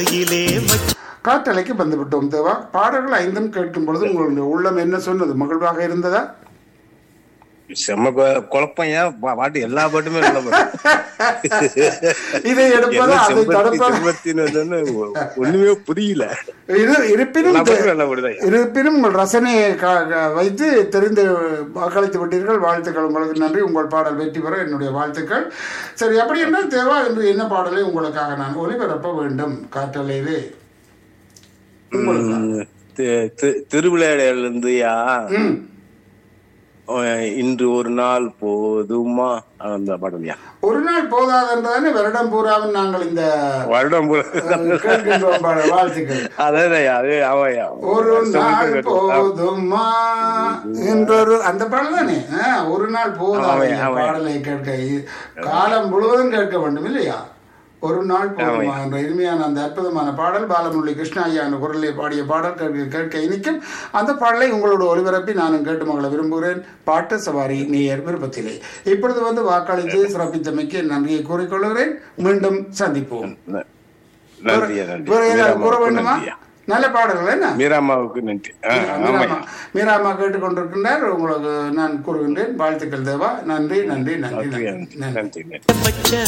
அருகிலே வச்சு காற்றலைக்கு வந்துவிட்டோம் தேவா பாடல்கள் ஐந்தும் கேட்கும் பொழுது உங்களுடைய உள்ளம் என்ன சொன்னது மகிழ்வாக இருந்ததா செம்ம கொ- குழப்பம் ஏன் பா- பாட்டு எல்லா பாட்டுமே நல்ல பாட்டு இதை எடுப்பதா என்ன அதை செம்பருத்தி, தடுப்பதா செம்பருத்தின்னு வந்தோன்னே ஒ- ஒண்ணுமே புரியல இரு இருப்பினும் எல்லா பாட்டுமே நல்ல பாட்டுதான் இருப்பினும் உங்கள் ரசனையை க- க- வைத்து தெரிந்து வாக்களித்து விட்டீர்கள் வாழ்த்துக்கள் உங்களுக்கு நன்றி உங்கள் பாடல் வெற்றி பெற என்னுடைய வாழ்த்துக்கள் சரி அப்படி என்றால் தேவா என்று என்ன பாடலை உங்களுக்காக நான் ஒளிபரப்ப வேண்டும் காற்றலையிலே ம், தி- தி- திருவிளையாடல இருந்து யா ம் அஹ், இன்று ஒரு நாள் போதுமா அந்த பாடலையா ஒரு நாள் போதாது என்றதானே வருடம் பூராவும் நாங்கள் இந்த வருடம் பூரா அஹ், கேட்கின்றோம் பாடல் வாழ்த்துக்கள் அதே அதே ஆமாய்யா ஒரு நாள் போதுமா என்றொரு அந்த பாடல் தானே ஆ, ஒரு நாள் போதாது ஆமாய்யா, இந்த ஆமாய்யா. பாடலை கேட்க இ- காலம் முழுவதும் கேட்க வேண்டும் இல்லையா ஒரு நாள் போதுமா என்ற இனிமையான அந்த அற்புதமான பாடல் பாலமுரளி கிருஷ்ணா ஐயா என்ற குரலை பாடிய பாடல் கேட்க கேட்க இனிக்கும் அந்த பாடலை உங்களோட ஒளிபரப்பி நானும் கேட்டு மகள விரும்புகிறேன் பாட்டு சவாரி நேயர் விருப்பத்திலே இப்பொழுது வந்து வாக்களித்து சிறப்பித்தமைக்கு நன்றியை கூறிக்கொள்கிறேன் மீண்டும் சந்திப்போம் நன்றியா நன்றி வேற ஏதாவது கூற மீராமாவுக்கு வேண்டுமா நன்றியா நல்ல பாடல்கள் என்ன மீராமாவுக்கு நன்றி ஆ, மீராமா ஆமாய்யா மீராமா கேட்டுக்கொண்டிருக்கின்றார் உங்களுக்கு நான் கூறுகின்றேன் வாழ்த்துக்கள் தேவா நன்றி நன்றி நன்றி நன்றி நன்றி நன்றி நன்றி நன்றி வச்ச